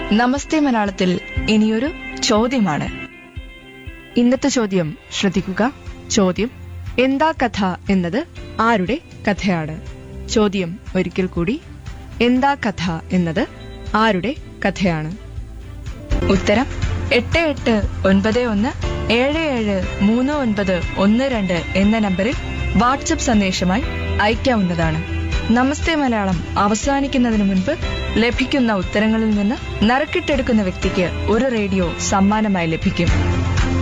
നമസ്തേ മലയാളത്തിൽ ഇനിയൊരു ചോദ്യമാണ് ഇന്നത്തെ ചോദ്യം ശ്രദ്ധിക്കുക ചോദ്യം എന്താ കഥ എന്നത് ആരുടെ കഥയാണ് ചോദ്യം ഒരിക്കൽ കൂടി എന്താ കഥ എന്നത് ആരുടെ കഥയാണ് ഉത്തരം എട്ട് എട്ട് ഒൻപത് ഒന്ന് ഏഴ് ഏഴ് മൂന്ന് ഒൻപത് ഒന്ന് രണ്ട് എന്ന നമ്പറിൽ വാട്സപ്പ് സന്ദേശമായി അയക്കാവുന്നതാണ് നമസ്തേ മലയാളം അവസാനിക്കുന്നതിന് മുൻപ് ലഭിക്കുന്ന ഉത്തരങ്ങളിൽ നിന്ന് നറുക്കിട്ടെടുക്കുന്ന വ്യക്തിക്ക് ഒരു റേഡിയോ സമ്മാനമായി ലഭിക്കും